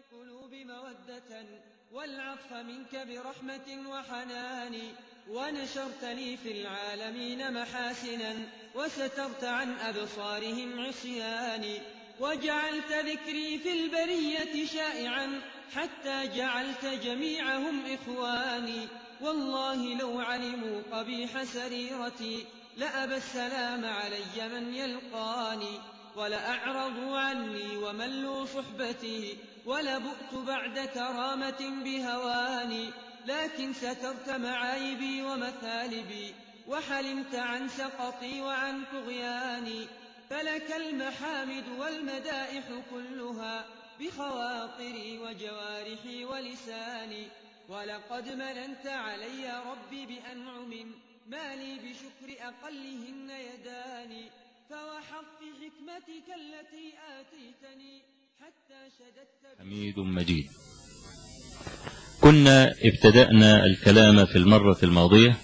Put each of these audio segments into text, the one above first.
القلوب مودة والعطف منك برحمة وحنان ونشرت لي في العالمين محاسنا وسترت عن أبصارهم عصياني وجعلت ذكري في البرية شائعا حتى جعلت جميعهم إخواني والله لو علموا قبيح سريرتي لأبى السلام علي من يلقاني ولأعرضوا عني وملوا صحبتي ولبؤت بعد كرامة بهواني لكن سترت معايبي ومثالبي وحلمت عن سقطي وعن طغياني فلك المحامد والمدائح كلها بخواطري وجوارحي ولساني ولقد مننت علي ربي بأنعم ما لي بشكر أقلهن يداني فوحق حكمتك التي آتيتني حتى شددت حميد مجيد كنا ابتدأنا الكلام في المرة الماضية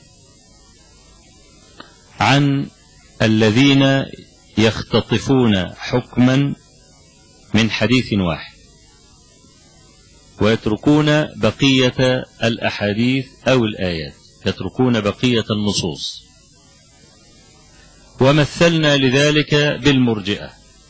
عن الذين يختطفون حكما من حديث واحد ويتركون بقية الأحاديث أو الآيات يتركون بقية النصوص ومثلنا لذلك بالمرجئة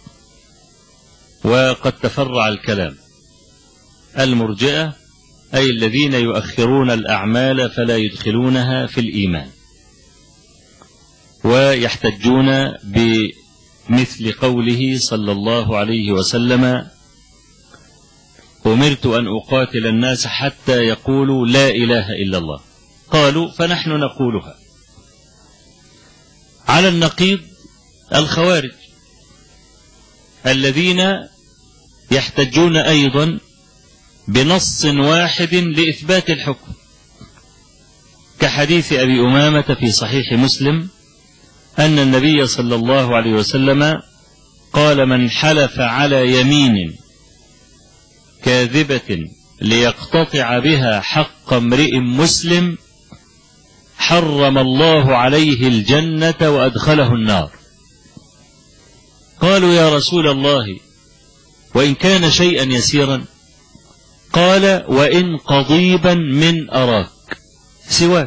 وقد تفرع الكلام المرجئة أي الذين يؤخرون الأعمال فلا يدخلونها في الإيمان ويحتجون بمثل قوله صلى الله عليه وسلم أمرت أن أقاتل الناس حتى يقولوا لا إله إلا الله قالوا فنحن نقولها على النقيض الخوارج الذين يحتجون أيضا بنص واحد لإثبات الحكم كحديث أبي أمامة في صحيح مسلم أن النبي صلى الله عليه وسلم قال من حلف على يمين كاذبة ليقتطع بها حق امرئ مسلم حرم الله عليه الجنة وأدخله النار قالوا يا رسول الله وإن كان شيئا يسيرا قال وإن قضيبا من أراك سواك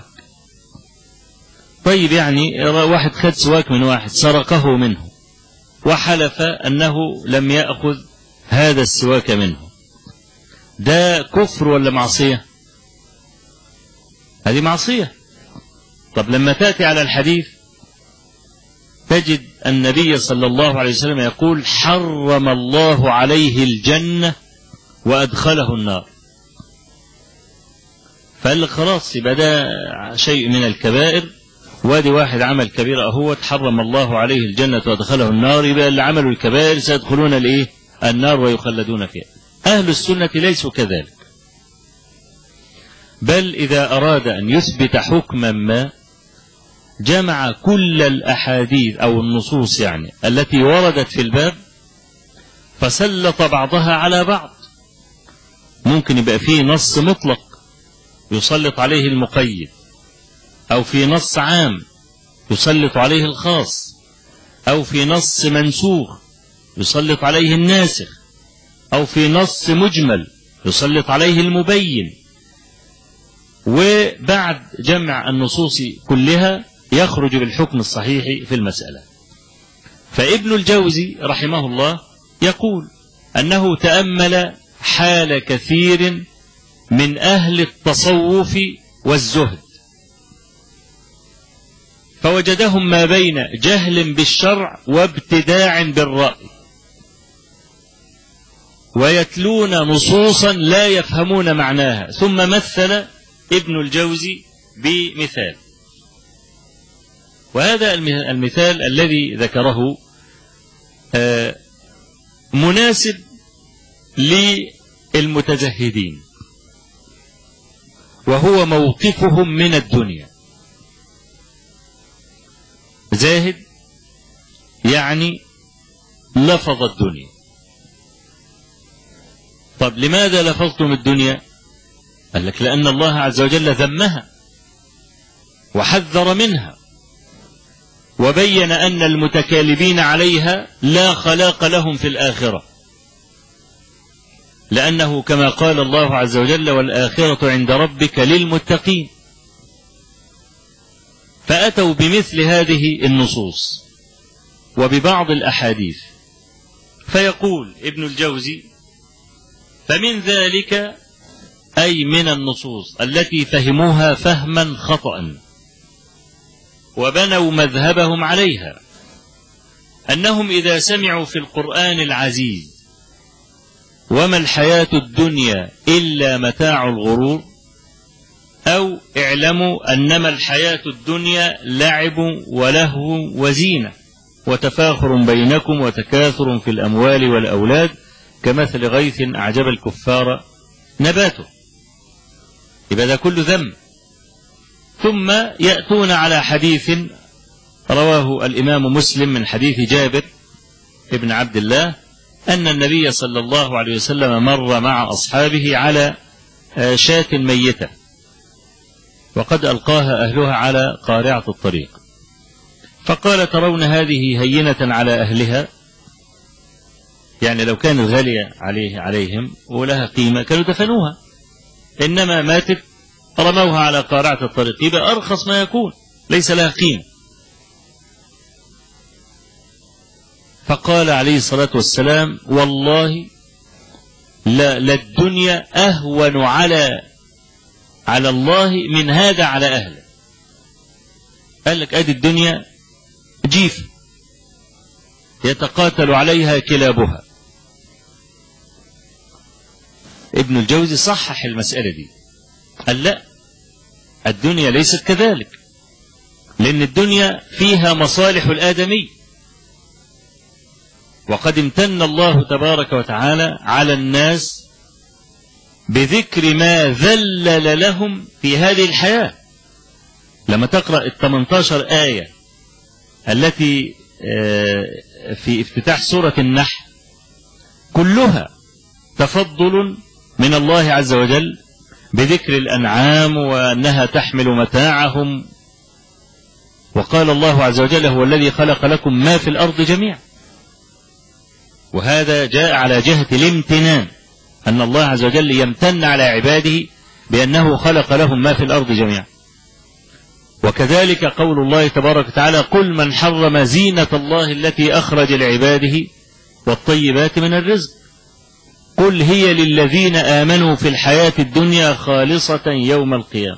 طيب يعني واحد خد سواك من واحد سرقه منه وحلف أنه لم يأخذ هذا السواك منه ده كفر ولا معصية هذه معصية طب لما تأتي على الحديث تجد النبي صلى الله عليه وسلم يقول حرم الله عليه الجنة وأدخله النار فقال لك خلاص يبقى ده شيء من الكبائر وادي واحد عمل كبيرة أهوت حرم الله عليه الجنة وأدخله النار يبقى اللي عملوا الكبائر سيدخلون الإيه النار ويخلدون فيها أهل السنة ليسوا كذلك بل إذا أراد أن يثبت حكما ما جمع كل الأحاديث أو النصوص يعني التي وردت في الباب فسلط بعضها على بعض ممكن يبقى فيه نص مطلق يسلط عليه المقيد أو في نص عام يسلط عليه الخاص أو في نص منسوخ يسلط عليه الناسخ أو في نص مجمل يسلط عليه المبين وبعد جمع النصوص كلها يخرج بالحكم الصحيح في المسألة فابن الجوزي رحمه الله يقول أنه تأمل حال كثير من أهل التصوف والزهد فوجدهم ما بين جهل بالشرع وابتداع بالرأي ويتلون نصوصا لا يفهمون معناها ثم مثل ابن الجوزي بمثال وهذا المثال الذي ذكره مناسب للمتزهدين وهو موقفهم من الدنيا زاهد يعني لفظ الدنيا طب لماذا لفظتم الدنيا قال لك لأن الله عز وجل ذمها وحذر منها وبين أن المتكالبين عليها لا خلاق لهم في الآخرة لأنه كما قال الله عز وجل والآخرة عند ربك للمتقين فأتوا بمثل هذه النصوص وببعض الأحاديث فيقول ابن الجوزي فمن ذلك أي من النصوص التي فهموها فهما خطأ وبنوا مذهبهم عليها أنهم إذا سمعوا في القرآن العزيز وما الحياة الدنيا إلا متاع الغرور أو اعلموا أنما الحياة الدنيا لعب ولهو وزينة وتفاخر بينكم وتكاثر في الأموال والأولاد كمثل غيث أعجب الكفار نباته يبقى ده كله ذم ثم يأتون على حديث رواه الإمام مسلم من حديث جابر ابن عبد الله أن النبي صلى الله عليه وسلم مر مع أصحابه على شاة ميتة وقد ألقاها أهلها على قارعة الطريق فقال ترون هذه هينة على أهلها يعني لو كانت غالية عليه عليهم ولها قيمة كانوا دفنوها إنما ماتت رموها على قارعة الطريق يبقى أرخص ما يكون ليس لها قيمة فقال عليه الصلاة والسلام والله لا للدنيا أهون على على الله من هذا على أهله قال لك أدي الدنيا جيف يتقاتل عليها كلابها ابن الجوزي صحح المسألة دي قال لا الدنيا ليست كذلك لأن الدنيا فيها مصالح الآدمي وقد امتن الله تبارك وتعالى على الناس بذكر ما ذلل لهم في هذه الحياة لما تقرأ ال 18 آية التي في افتتاح سورة النحل كلها تفضل من الله عز وجل بذكر الأنعام وأنها تحمل متاعهم وقال الله عز وجل هو الذي خلق لكم ما في الأرض جميعا وهذا جاء على جهة الامتنان أن الله عز وجل يمتن على عباده بأنه خلق لهم ما في الأرض جميعا وكذلك قول الله تبارك وتعالى قل من حرم زينة الله التي أخرج لعباده والطيبات من الرزق قل هي للذين آمنوا في الحياة الدنيا خالصة يوم القيامة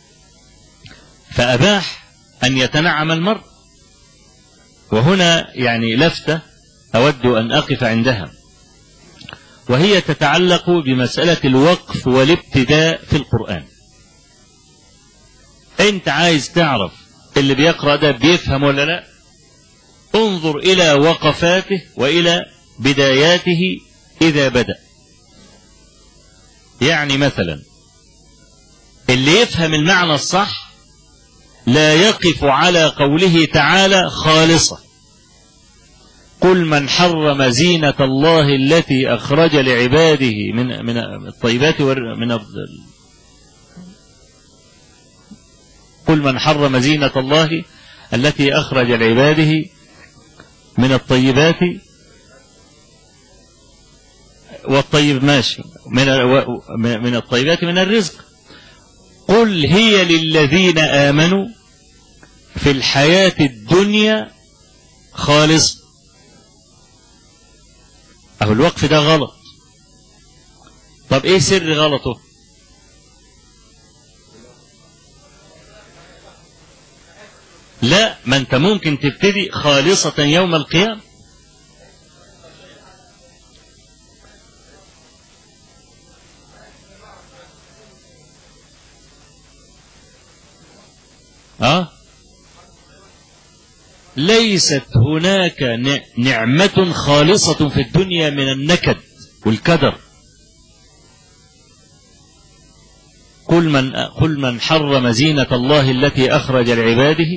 فأباح أن يتنعم المرء وهنا يعني لفتة أود أن أقف عندها وهي تتعلق بمسألة الوقف والابتداء في القرآن أنت عايز تعرف اللي بيقرأ ده بيفهم ولا لا انظر إلى وقفاته وإلى بداياته إذا بدأ يعني مثلا اللي يفهم المعنى الصح لا يقف على قوله تعالى خالصة قل من حرم زينة الله التي أخرج لعباده من من الطيبات من قل من حرم زينة الله التي أخرج لعباده من الطيبات والطيب ماشي من من الطيبات من الرزق قل هي للذين آمنوا في الحياة الدنيا خالص أهو الوقف ده غلط طب إيه سر غلطه لا ما أنت ممكن تبتدي خالصة يوم القيامة أه ليست هناك نعمة خالصة في الدنيا من النكد والكدر قل من قل من حرم زينة الله التي أخرج لعباده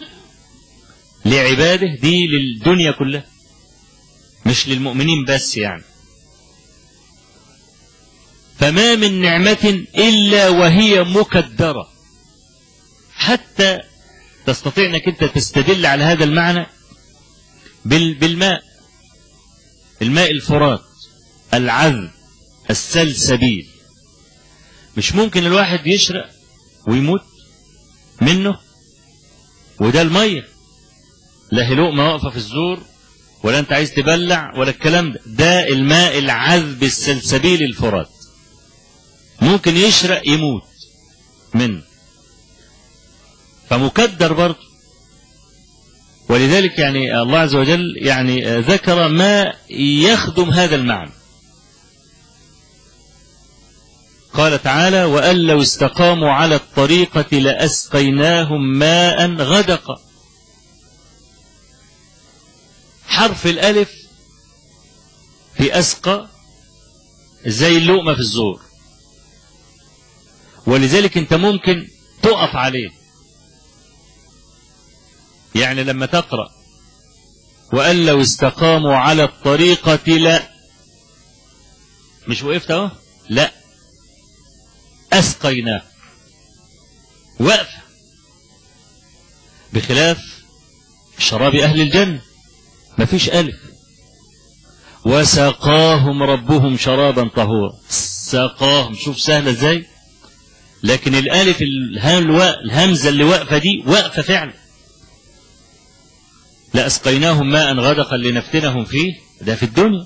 لعباده دي للدنيا كلها مش للمؤمنين بس يعني فما من نعمة إلا وهي مكدرة حتى تستطيع انك انت تستدل على هذا المعنى بالماء الماء الفرات العذب السلسبيل مش ممكن الواحد يشرق ويموت منه وده المية لا هي لقمة واقفة في الزور ولا انت عايز تبلع ولا الكلام ده ده الماء العذب السلسبيل الفرات ممكن يشرق يموت منه فمكدر برضه ولذلك يعني الله عز وجل يعني ذكر ما يخدم هذا المعنى قال تعالى وأن لو استقاموا على الطريقة لأسقيناهم ماء غدقا حرف الألف في أسقى زي اللقمة في الزور ولذلك أنت ممكن تقف عليه يعني لما تقرأ وأن لو استقاموا على الطريقة لا مش وقفت اهو لا أسقيناه وقفة بخلاف شراب أهل الجنة مفيش ألف وسقاهم ربهم شرابا طهورا سقاهم شوف سهلة ازاي لكن الألف الهمزة اللي واقفة دي واقفة فعلا لأسقيناهم ماء غدقا لنفتنهم فيه ده في الدنيا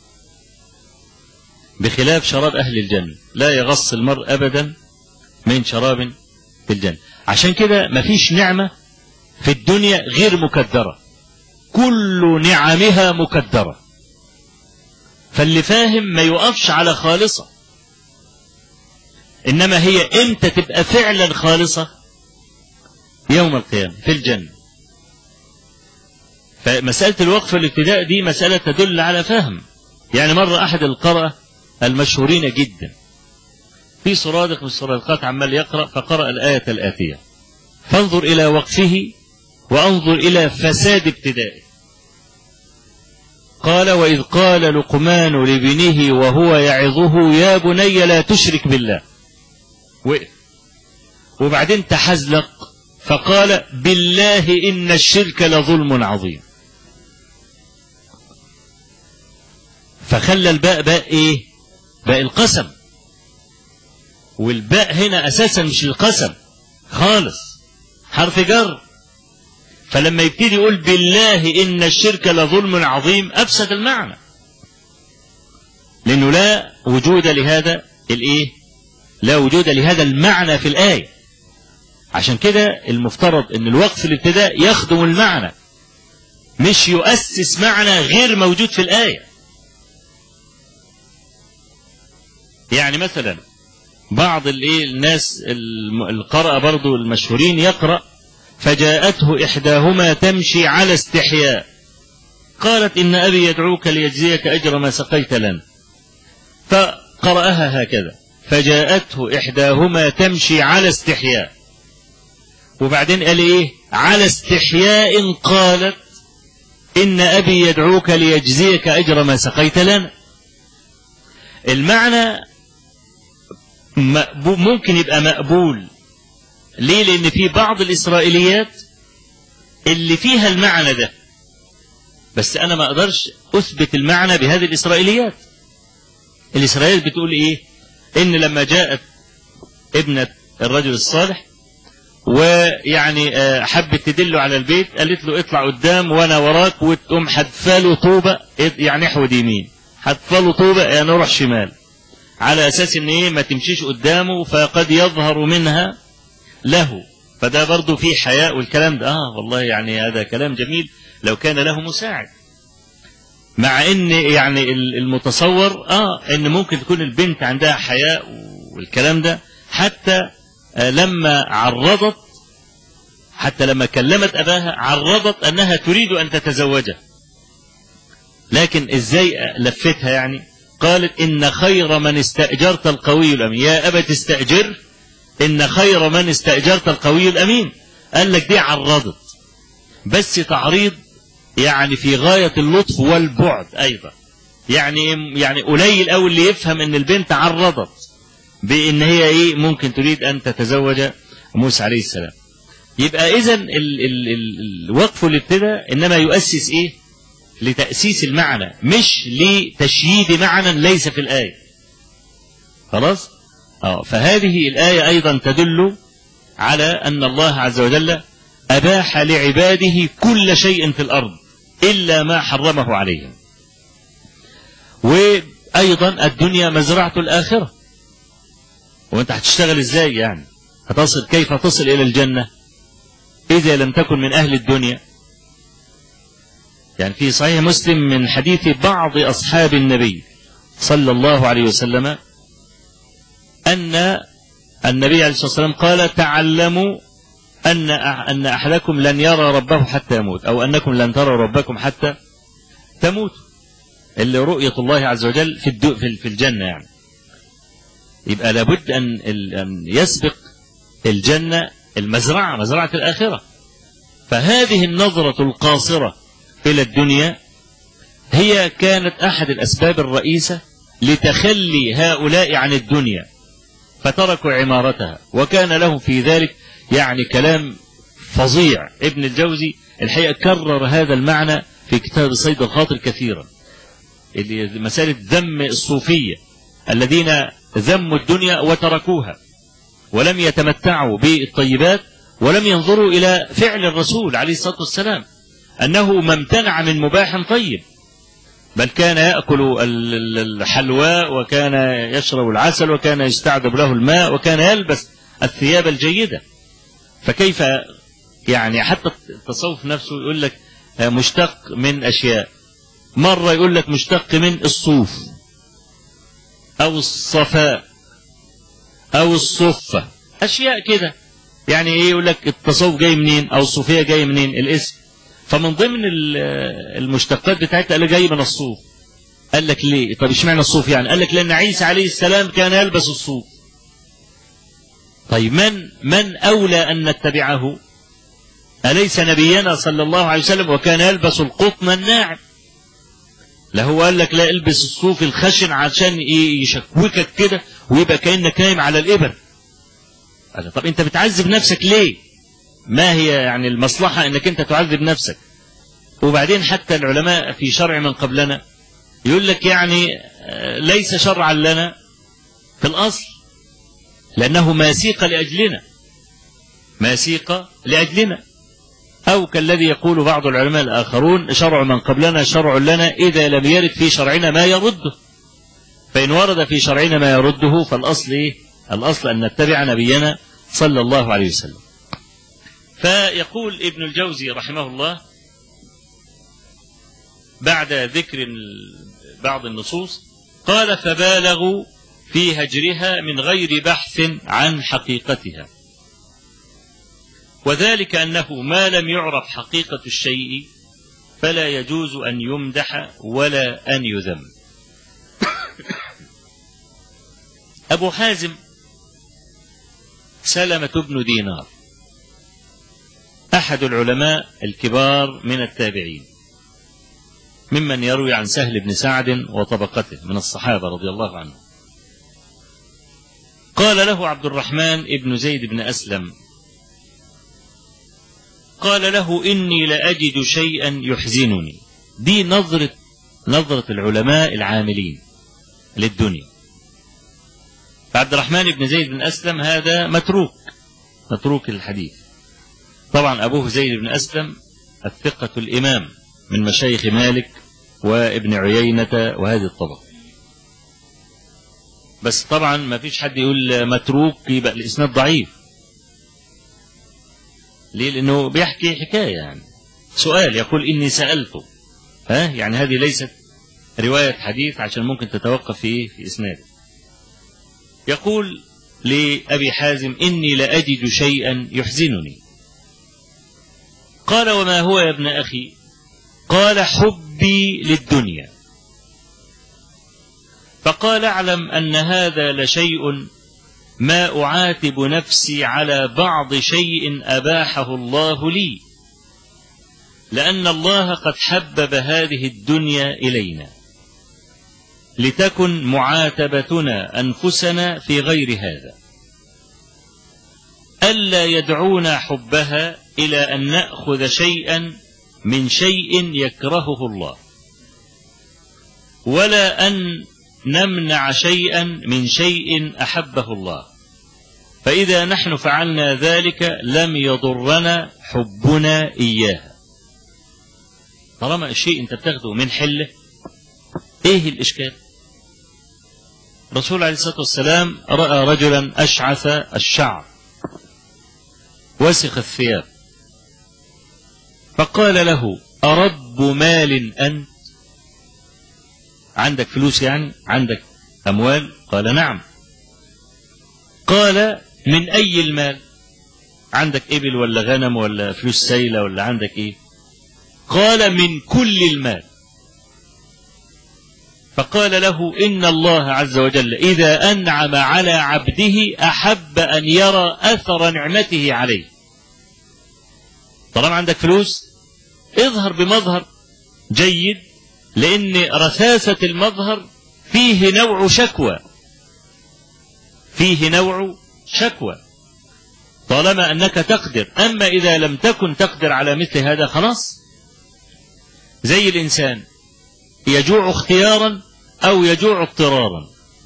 بخلاف شراب أهل الجنة لا يغص المرء أبدا من شراب في الجنة عشان كده مفيش نعمة في الدنيا غير مكدرة كل نعمها مكدرة فاللي فاهم ما يقفش على خالصة إنما هي إمتى تبقى فعلا خالصة يوم القيامة في الجنة فمسألة الوقف والابتداء دي مسألة تدل على فهم يعني مرة أحد القرأ المشهورين جدا في صرادق من الصرادقات عمال يقرأ فقرأ الآية الآتية فانظر إلى وقفه وانظر إلى فساد ابتدائه قال وإذ قال لقمان لابنه وهو يعظه يا بني لا تشرك بالله وقف وبعدين تحزلق فقال بالله إن الشرك لظلم عظيم فخلى الباء باء ايه باء القسم والباء هنا اساسا مش القسم خالص حرف جر فلما يبتدي يقول بالله ان الشرك لظلم عظيم افسد المعنى لانه لا وجود لهذا الايه لا وجود لهذا المعنى في الايه عشان كده المفترض ان الوقف الابتداء يخدم المعنى مش يؤسس معنى غير موجود في الايه يعني مثلا بعض الايه الناس القرأ برضو المشهورين يقرأ فجاءته إحداهما تمشي على استحياء قالت إن أبي يدعوك ليجزيك أجر ما سقيت لنا فقرأها هكذا فجاءته إحداهما تمشي على استحياء وبعدين قال إيه على استحياء قالت إن أبي يدعوك ليجزيك أجر ما سقيت لنا المعنى ممكن يبقى مقبول ليه لان في بعض الاسرائيليات اللي فيها المعنى ده بس انا ما اقدرش اثبت المعنى بهذه الاسرائيليات الاسرائيليات بتقول ايه ان لما جاءت ابنة الرجل الصالح ويعني حبت تدله على البيت قالت له اطلع قدام وانا وراك وتقوم حدفاله طوبة يعني احود يمين حدفاله طوبة يعني روح شمال على اساس ان ايه ما تمشيش قدامه فقد يظهر منها له فده برضه فيه حياء والكلام ده اه والله يعني هذا كلام جميل لو كان له مساعد مع ان يعني المتصور اه ان ممكن تكون البنت عندها حياء والكلام ده حتى آه لما عرضت حتى لما كلمت اباها عرضت انها تريد ان تتزوجه لكن ازاي لفتها يعني قالت إن خير من استأجرت القوي الأمين يا أبت استأجر إن خير من استأجرت القوي الأمين قال لك دي عرضت بس تعريض يعني في غاية اللطف والبعد أيضا يعني يعني قليل أوي اللي يفهم إن البنت عرضت بإن هي إيه ممكن تريد أن تتزوج موسى عليه السلام يبقى إذا الوقف الابتداء إنما يؤسس إيه لتأسيس المعنى مش لتشييد معنى ليس في الآية خلاص اه فهذه الآية أيضا تدل على أن الله عز وجل أباح لعباده كل شيء في الأرض إلا ما حرمه عليهم وأيضا الدنيا مزرعة الآخرة وأنت هتشتغل إزاي يعني هتصل كيف تصل إلى الجنة إذا لم تكن من أهل الدنيا يعني في صحيح مسلم من حديث بعض أصحاب النبي صلى الله عليه وسلم أن النبي عليه الصلاة والسلام قال تعلموا أن أن أحدكم لن يرى ربه حتى يموت أو أنكم لن تروا ربكم حتى تموت اللي رؤية الله عز وجل في الدو في في الجنة يعني يبقى لابد أن أن يسبق الجنة المزرعة مزرعة الآخرة فهذه النظرة القاصرة إلى الدنيا هي كانت أحد الأسباب الرئيسة لتخلي هؤلاء عن الدنيا فتركوا عمارتها وكان لهم في ذلك يعني كلام فظيع ابن الجوزي الحقيقة كرر هذا المعنى في كتاب صيد الخاطر كثيرا اللي مسألة ذم الصوفية الذين ذموا الدنيا وتركوها ولم يتمتعوا بالطيبات ولم ينظروا إلى فعل الرسول عليه الصلاة والسلام أنه ما امتنع من مباح طيب بل كان يأكل الحلواء وكان يشرب العسل وكان يستعذب له الماء وكان يلبس الثياب الجيدة فكيف يعني حتى التصوف نفسه يقول لك مشتق من أشياء مرة يقول لك مشتق من الصوف أو الصفاء أو الصفة أشياء كده يعني إيه يقول لك التصوف جاي منين أو الصوفية جاي منين الاسم فمن ضمن المشتقات بتاعتها قال جاي من الصوف قال لك ليه طب اشمعنى الصوف يعني قال لك لأن عيسى عليه السلام كان يلبس الصوف طيب من من أولى أن نتبعه أليس نبينا صلى الله عليه وسلم وكان يلبس القطن الناعم لا هو قال لك لا البس الصوف الخشن عشان يشكوكك كده ويبقى كأنك نايم على الإبر قال طب أنت بتعذب نفسك ليه ما هي يعني المصلحة أنك أنت تعذب نفسك وبعدين حتى العلماء في شرع من قبلنا يقول لك يعني ليس شرعا لنا في الأصل لأنه ما سيق لأجلنا ما سيق لأجلنا أو كالذي يقول بعض العلماء الآخرون شرع من قبلنا شرع لنا إذا لم يرد في شرعنا ما يرده فإن ورد في شرعنا ما يرده فالأصل إيه؟ الأصل أن نتبع نبينا صلى الله عليه وسلم فيقول ابن الجوزي رحمه الله بعد ذكر بعض النصوص قال فبالغوا في هجرها من غير بحث عن حقيقتها وذلك أنه ما لم يعرف حقيقة الشيء فلا يجوز أن يمدح ولا أن يذم أبو حازم سلمة بن دينار أحد العلماء الكبار من التابعين ممن يروي عن سهل بن سعد وطبقته من الصحابة رضي الله عنه قال له عبد الرحمن ابن زيد بن أسلم قال له إني لأجد شيئا يحزنني دي نظرة نظرة العلماء العاملين للدنيا فعبد الرحمن بن زيد بن أسلم هذا متروك متروك الحديث طبعا أبوه زيد بن أسلم الثقة الإمام من مشايخ مالك وابن عيينة وهذه الطبقة بس طبعا ما فيش حد يقول متروك يبقى الإسناد ضعيف ليه لأنه بيحكي حكاية يعني سؤال يقول إني سألته ها يعني هذه ليست رواية حديث عشان ممكن تتوقف في إيه في إسناده يقول لأبي حازم إني لأجد شيئا يحزنني قال وما هو يا ابن أخي قال حبي للدنيا فقال اعلم أن هذا لشيء ما أعاتب نفسي على بعض شيء أباحه الله لي لأن الله قد حبب هذه الدنيا إلينا لتكن معاتبتنا أنفسنا في غير هذا ألا يدعونا حبها إلى أن نأخذ شيئا من شيء يكرهه الله ولا أن نمنع شيئا من شيء أحبه الله فإذا نحن فعلنا ذلك لم يضرنا حبنا إياها طالما الشيء أنت بتاخده من حله إيه الإشكال الرسول عليه الصلاة والسلام رأى رجلا أشعث الشعر وسخ الثياب فقال له أرب مال أنت عندك فلوس يعني عندك أموال قال نعم قال من أي المال عندك إبل ولا غنم ولا فلوس سايلة ولا عندك إيه قال من كل المال فقال له إن الله عز وجل إذا أنعم على عبده أحب أن يرى أثر نعمته عليه طالما عندك فلوس اظهر بمظهر جيد لأن رثاسة المظهر فيه نوع شكوى فيه نوع شكوى طالما أنك تقدر أما إذا لم تكن تقدر على مثل هذا خلاص زي الإنسان يجوع اختيارا أو يجوع اضطرارا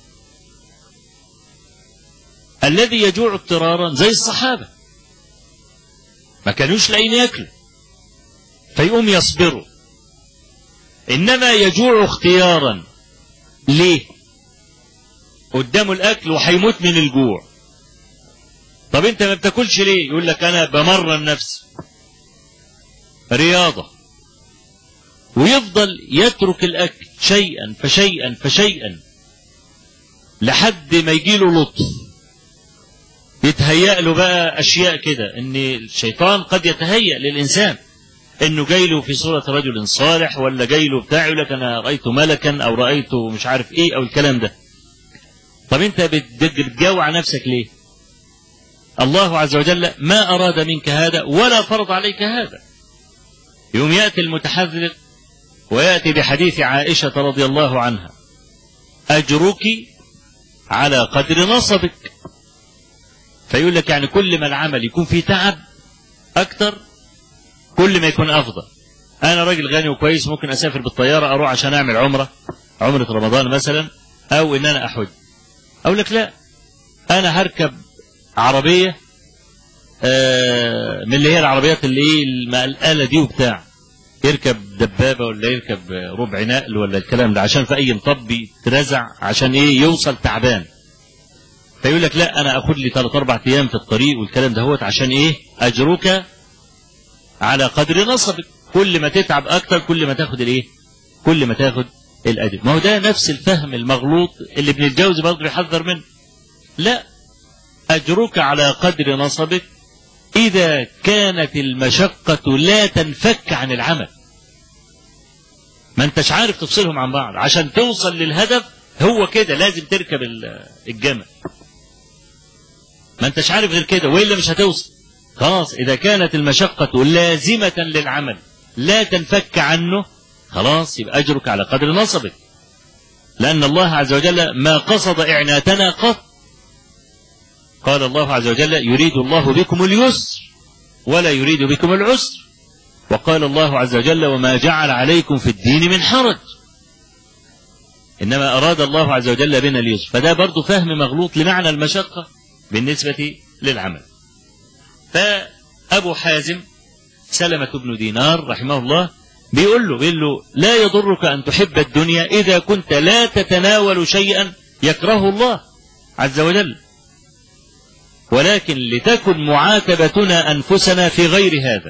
الذي يجوع اضطرارا زي الصحابة ما كانوش لاقيين ياكلوا فيقوم يصبروا إنما يجوع اختيارا ليه قدامه الأكل وهيموت من الجوع طب أنت ما بتاكلش ليه يقول لك أنا بمرن نفسي رياضة ويفضل يترك الأكل شيئا فشيئا فشيئا لحد ما يجيله لطف يتهيأ له بقى أشياء كده إن الشيطان قد يتهيأ للإنسان إنه جاي له في صورة رجل صالح ولا جاي له بتاع يقول لك أنا رأيت ملكا أو رأيت مش عارف إيه أو الكلام ده طب أنت بتجوع نفسك ليه؟ الله عز وجل ما أراد منك هذا ولا فرض عليك هذا يوم يأتي المتحذر ويأتي بحديث عائشة رضي الله عنها أجرك على قدر نصبك فيقول لك يعني كل ما العمل يكون فيه تعب أكتر كل ما يكون أفضل أنا راجل غني وكويس ممكن أسافر بالطيارة أروح عشان أعمل عمرة عمرة رمضان مثلا أو إن أنا أحج أقول لك لا أنا هركب عربية آه من اللي هي العربيات اللي ايه المقلقلة دي وبتاع يركب دبابة ولا يركب ربع نقل ولا الكلام ده عشان في أي مطب يترزع عشان إيه يوصل تعبان فيقول لك لا أنا أخد لي ثلاث أربع أيام في الطريق والكلام ده هوت عشان إيه أجرك على قدر نصبك كل ما تتعب أكتر كل ما تاخد الإيه كل ما تاخد الأجر ما هو ده نفس الفهم المغلوط اللي ابن الجوزي برضه بيحذر منه لا أجرك على قدر نصبك إذا كانت المشقة لا تنفك عن العمل ما انتش عارف تفصلهم عن بعض عشان توصل للهدف هو كده لازم تركب الجمل ما انتش عارف غير كده وإلا مش هتوصل خلاص إذا كانت المشقة لازمة للعمل لا تنفك عنه خلاص يبقى أجرك على قدر نصبك لأن الله عز وجل ما قصد إعناتنا قط قال الله عز وجل يريد الله بكم اليسر ولا يريد بكم العسر وقال الله عز وجل وما جعل عليكم في الدين من حرج إنما أراد الله عز وجل بنا اليسر فده برضو فهم مغلوط لمعنى المشقة بالنسبة للعمل فأبو حازم سلمة بن دينار رحمه الله بيقول له بيقول له لا يضرك أن تحب الدنيا إذا كنت لا تتناول شيئا يكرهه الله عز وجل ولكن لتكن معاتبتنا أنفسنا في غير هذا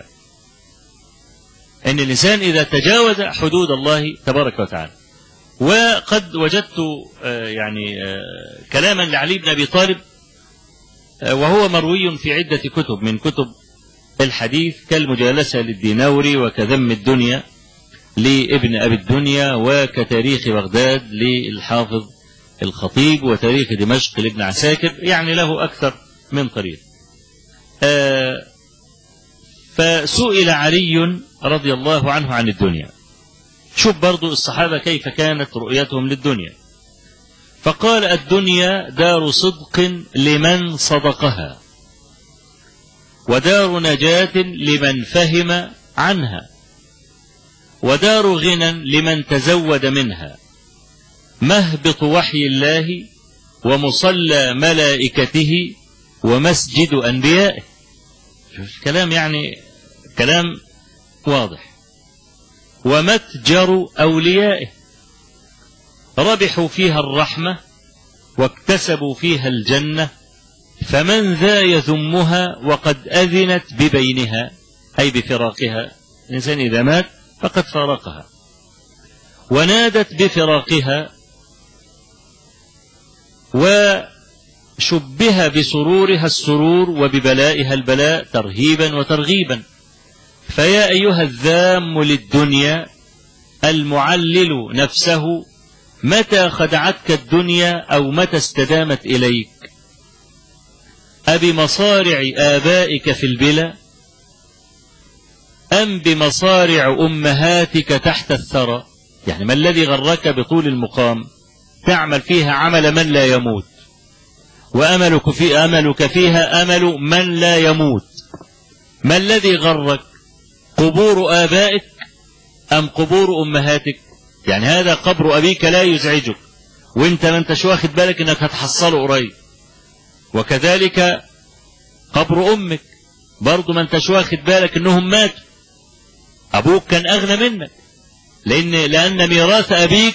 أن الإنسان إذا تجاوز حدود الله تبارك وتعالى وقد وجدت يعني كلاما لعلي بن أبي طالب وهو مروي في عدة كتب من كتب الحديث كالمجالسة للدينوري وكذم الدنيا لابن أبي الدنيا وكتاريخ بغداد للحافظ الخطيب وتاريخ دمشق لابن عساكر يعني له أكثر من طريق آه فسئل علي رضي الله عنه عن الدنيا شوف برضو الصحابة كيف كانت رؤيتهم للدنيا فقال الدنيا دار صدق لمن صدقها ودار نجاة لمن فهم عنها ودار غنى لمن تزود منها مهبط وحي الله ومصلى ملائكته ومسجد أنبيائه كلام يعني كلام واضح ومتجر أوليائه ربحوا فيها الرحمة واكتسبوا فيها الجنة فمن ذا يذمها وقد أذنت ببينها أي بفراقها الإنسان إذا مات فقد فارقها ونادت بفراقها وشبه بسرورها السرور وببلائها البلاء ترهيبا وترغيبا فيا أيها الذام للدنيا المعلل نفسه متى خدعتك الدنيا أو متى استدامت إليك أبمصارع آبائك في البلا أم بمصارع أمهاتك تحت الثرى يعني ما الذي غرك بطول المقام تعمل فيها عمل من لا يموت وأملك في أملك فيها أمل من لا يموت ما الذي غرك قبور آبائك أم قبور أمهاتك يعني هذا قبر أبيك لا يزعجك وانت ما انتش واخد بالك انك هتحصله قريب وكذلك قبر أمك برضه ما انتش واخد بالك انهم ماتوا أبوك كان أغنى منك لأن لأن ميراث أبيك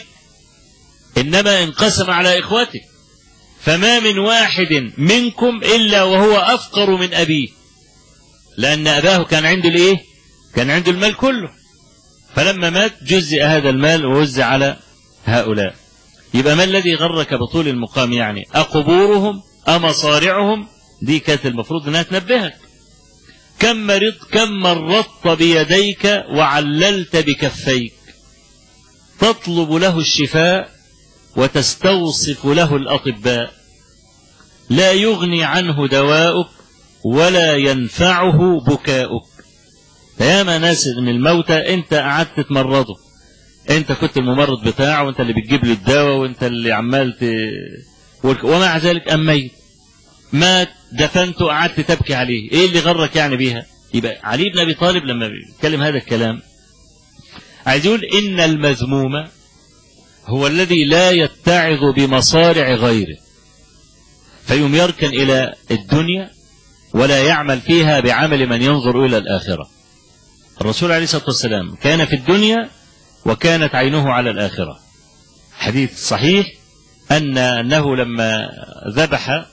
إنما انقسم على إخوتك فما من واحد منكم إلا وهو أفقر من أبيه لأن أباه كان عنده الإيه؟ كان عنده المال كله فلما مات جزئ هذا المال ووزع على هؤلاء يبقى ما الذي غرك بطول المقام يعني أقبورهم أمصارعهم دي كانت المفروض أنها تنبهك كم مرض كم مرضت بيديك وعللت بكفيك تطلب له الشفاء وتستوصف له الأطباء لا يغني عنه دواؤك ولا ينفعه بكاؤك ياما ناس من الموتى انت قعدت تمرضه انت كنت الممرض بتاعه وانت اللي بتجيب له الدواء وانت اللي عمال ت... ومع ذلك أميت مات دفنته قعدت تبكي عليه ايه اللي غرك يعني بيها يبقى علي بن ابي طالب لما بيتكلم هذا الكلام عايز يقول ان المذموم هو الذي لا يتعظ بمصارع غيره فيوم يركن الى الدنيا ولا يعمل فيها بعمل من ينظر الى الاخره الرسول عليه الصلاه والسلام كان في الدنيا وكانت عينه على الاخره حديث صحيح ان انه لما ذبح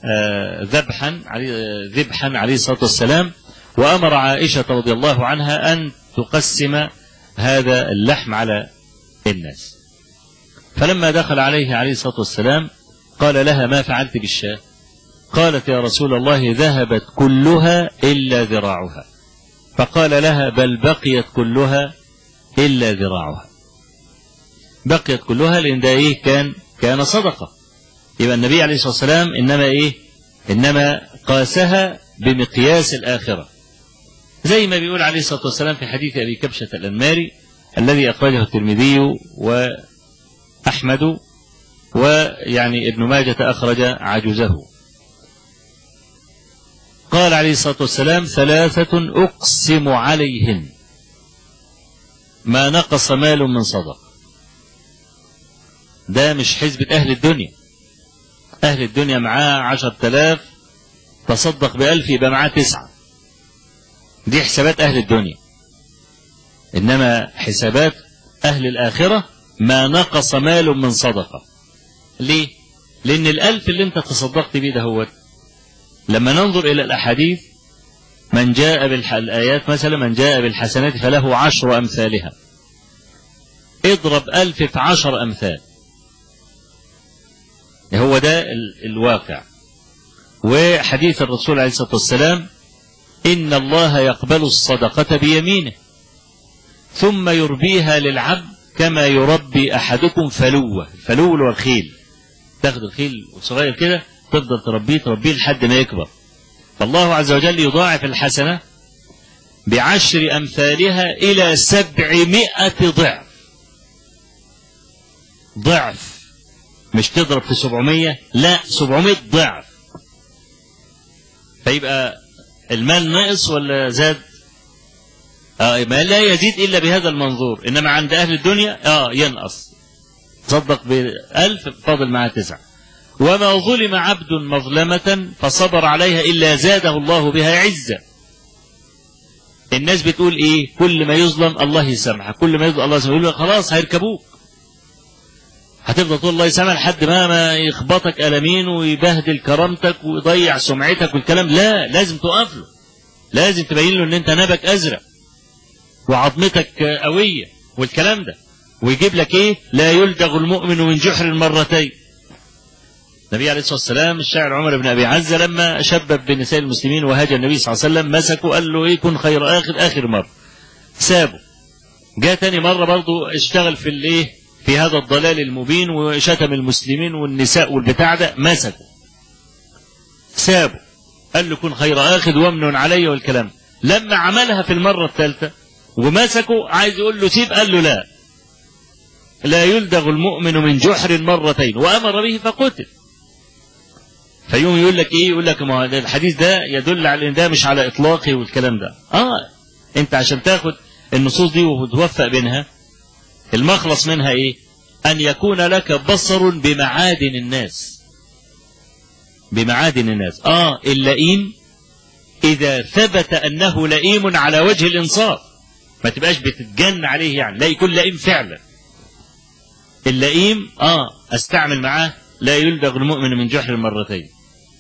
ذبحا ذبحا عليه الصلاة والسلام وأمر عائشة رضي الله عنها أن تقسم هذا اللحم على الناس فلما دخل عليه عليه الصلاة والسلام قال لها ما فعلت بالشاة قالت يا رسول الله ذهبت كلها إلا ذراعها فقال لها بل بقيت كلها إلا ذراعها بقيت كلها لأن ده إيه كان كان صدقة يبقى النبي عليه الصلاة والسلام إنما إيه إنما قاسها بمقياس الآخرة زي ما بيقول عليه الصلاة والسلام في حديث أبي كبشة الأنماري الذي أخرجه الترمذي وأحمد ويعني ابن ماجة أخرج عجزه قال عليه الصلاة والسلام ثلاثة أقسم عليهن ما نقص مال من صدق ده مش حزبة أهل الدنيا أهل الدنيا معاه عشر تلاف تصدق بألف يبقى معاه تسعة دي حسابات أهل الدنيا إنما حسابات أهل الآخرة ما نقص مال من صدقة ليه؟ لأن الألف اللي أنت تصدقت بيه ده هو لما ننظر إلى الأحاديث من جاء بالآيات مثلا من جاء بالحسنات فله عشر أمثالها اضرب ألف في عشر أمثال هو ده الواقع وحديث الرسول عليه الصلاة والسلام إن الله يقبل الصدقة بيمينه ثم يربيها للعبد كما يربي أحدكم فلوة الفلول والخيل تاخد الخيل صغير كده تفضل تربيه تربيه لحد ما يكبر فالله عز وجل يضاعف الحسنة بعشر أمثالها إلى سبعمائة ضعف ضعف مش تضرب في سبعمية لا سبعمائة ضعف فيبقى المال ناقص ولا زاد آه ما لا يزيد إلا بهذا المنظور إنما عند أهل الدنيا آه ينقص تصدق بألف فاضل معاه تسعة وما ظلم عبد مظلمة فصبر عليها إلا زاده الله بها عزة الناس بتقول ايه كل ما يظلم الله يسامحك كل ما يظلم الله يسامحك يقول لك خلاص هيركبوك هتفضل تقول الله يسامح لحد ما ما يخبطك ألمين ويبهدل كرامتك ويضيع سمعتك والكلام لا لازم تقف له لازم تبين له ان انت نبك ازرق وعظمتك قوية والكلام ده ويجيب لك ايه لا يلدغ المؤمن من جحر مرتين النبي عليه الصلاة والسلام الشاعر عمر بن أبي عزة لما شبب بنساء المسلمين وهاجر النبي صلى الله عليه وسلم مسكه قال له ايه كن خير آخر آخر مرة سابه جاء تاني مرة برضه اشتغل في الايه في هذا الضلال المبين وشتم المسلمين والنساء والبتاع ده مسكه سابه قال له كن خير آخذ وامن علي والكلام لما عملها في المرة الثالثة ومسكه عايز يقول له سيب قال له لا لا يلدغ المؤمن من جحر مرتين وأمر به فقتل فيوم يقول لك ايه يقول لك ما الحديث ده يدل على ان ده مش على اطلاقه والكلام ده اه انت عشان تاخد النصوص دي وتوفق بينها المخلص منها ايه ان يكون لك بصر بمعادن الناس بمعادن الناس اه اللئيم اذا ثبت انه لئيم على وجه الانصاف ما تبقاش بتتجن عليه يعني لا يكون لئيم فعلا اللئيم اه استعمل معاه لا يلدغ المؤمن من جحر مرتين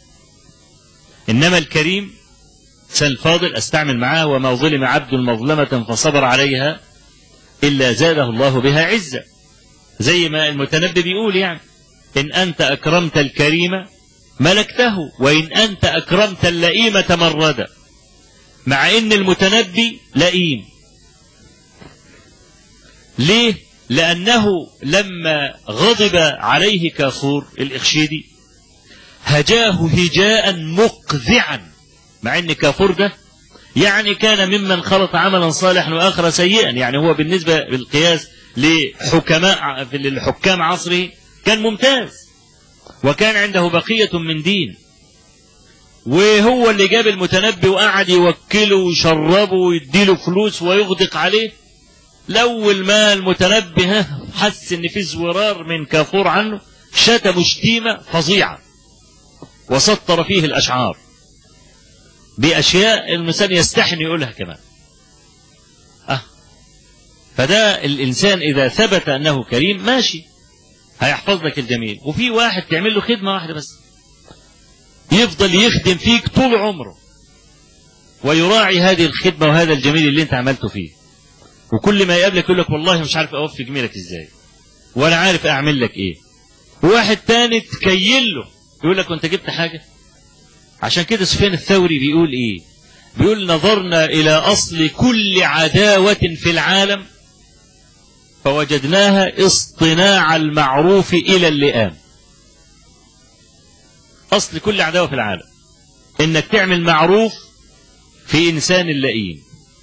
انما الكريم سن الفاضل استعمل معاه وما ظلم عبد مظلمة فصبر عليها إلا زاده الله بها عزة زي ما المتنبي بيقول يعني إن أنت أكرمت الكريم ملكته وإن أنت أكرمت اللئيم تمرد مع إن المتنبي لئيم ليه؟ لأنه لما غضب عليه كافور الإخشيدي هجاه هجاء مقذعا مع إن كافور ده يعني كان ممن خلط عملا صالحا واخر سيئا يعني هو بالنسبه بالقياس لحكماء في الحكام عصره كان ممتاز وكان عنده بقيه من دين وهو اللي جاب المتنبي وقعد يوكله ويشربه ويديله فلوس ويغدق عليه الاول ما المتنبي حس ان في زورار من كافور عنه شتم شتيمه فظيعه وسطر فيه الاشعار بأشياء الإنسان يستحن يقولها كمان أه فده الإنسان إذا ثبت أنه كريم ماشي هيحفظ لك الجميل وفي واحد تعمل له خدمة واحدة بس يفضل يخدم فيك طول عمره ويراعي هذه الخدمة وهذا الجميل اللي انت عملته فيه وكل ما يقابلك يقول لك والله مش عارف اوفي جميلك ازاي ولا عارف اعمل لك ايه وواحد تاني تكيل له يقول لك وانت جبت حاجه عشان كده سفيان الثوري بيقول ايه بيقول نظرنا الى اصل كل عداوة في العالم فوجدناها اصطناع المعروف الى اللئام اصل كل عداوة في العالم انك تعمل معروف في انسان اللئيم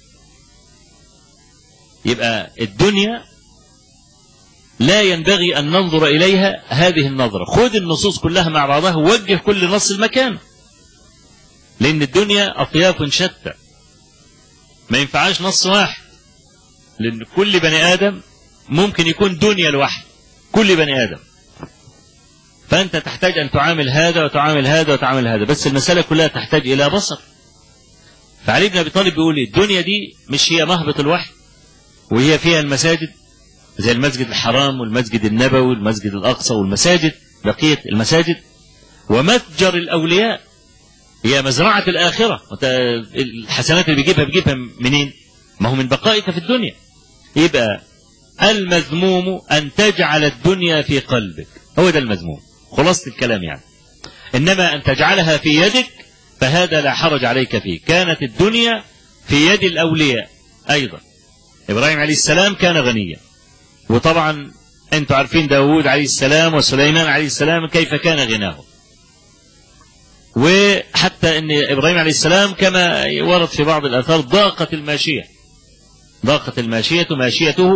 يبقى الدنيا لا ينبغي ان ننظر اليها هذه النظرة خذ النصوص كلها مع بعضها ووجه كل نص المكان لأن الدنيا أطياف شتى ما ينفعش نص واحد لأن كل بني آدم ممكن يكون دنيا لوحده كل بني آدم فأنت تحتاج أن تعامل هذا وتعامل هذا وتعامل هذا بس المسألة كلها تحتاج إلى بصر فعلي بن أبي طالب بيقول الدنيا دي مش هي مهبط الوحي وهي فيها المساجد زي المسجد الحرام والمسجد النبوي والمسجد الأقصى والمساجد بقية المساجد ومتجر الأولياء هي مزرعة الآخرة الحسنات اللي بيجيبها بيجيبها منين ما هو من بقائك في الدنيا يبقى المذموم أن تجعل الدنيا في قلبك هو ده المذموم خلاصة الكلام يعني إنما أن تجعلها في يدك فهذا لا حرج عليك فيه كانت الدنيا في يد الأولياء أيضا إبراهيم عليه السلام كان غنيا وطبعا أنتم عارفين داود عليه السلام وسليمان عليه السلام كيف كان غناهم وحتى ان ابراهيم عليه السلام كما ورد في بعض الاثار ضاقت الماشيه ضاقت الماشيه ماشيته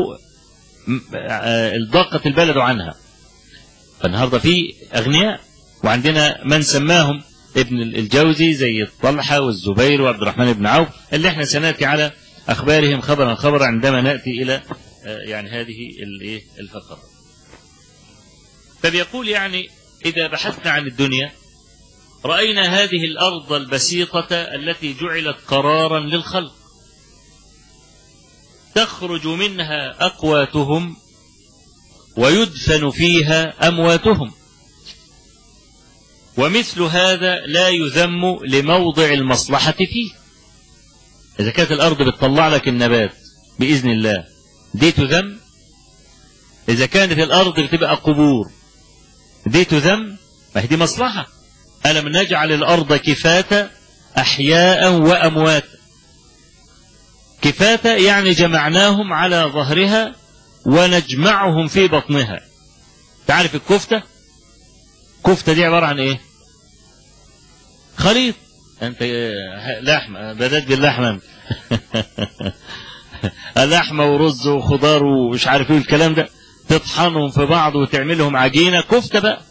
ضاقت البلد عنها فالنهارده في اغنياء وعندنا من سماهم ابن الجوزي زي طلحه والزبير وعبد الرحمن بن عوف اللي احنا سناتي على اخبارهم خبرا خبرا عندما ناتي الى يعني هذه الايه الفقره فبيقول يعني إذا بحثنا عن الدنيا رأينا هذه الأرض البسيطة التي جعلت قرارا للخلق تخرج منها أقواتهم ويدفن فيها أمواتهم ومثل هذا لا يذم لموضع المصلحة فيه إذا كانت الأرض بتطلع لك النبات بإذن الله دي تذم إذا كانت الأرض بتبقى قبور دي تذم ما هي دي مصلحة ألم نجعل الأرض كفاة أحياء وأمواتا كفاة يعني جمعناهم على ظهرها ونجمعهم في بطنها تعرف الكفتة كفتة دي عبارة عن ايه خليط انت لحمة بدأت باللحمة لحمة ورز وخضار ومش عارف ايه الكلام ده تطحنهم في بعض وتعملهم عجينة كفتة بقى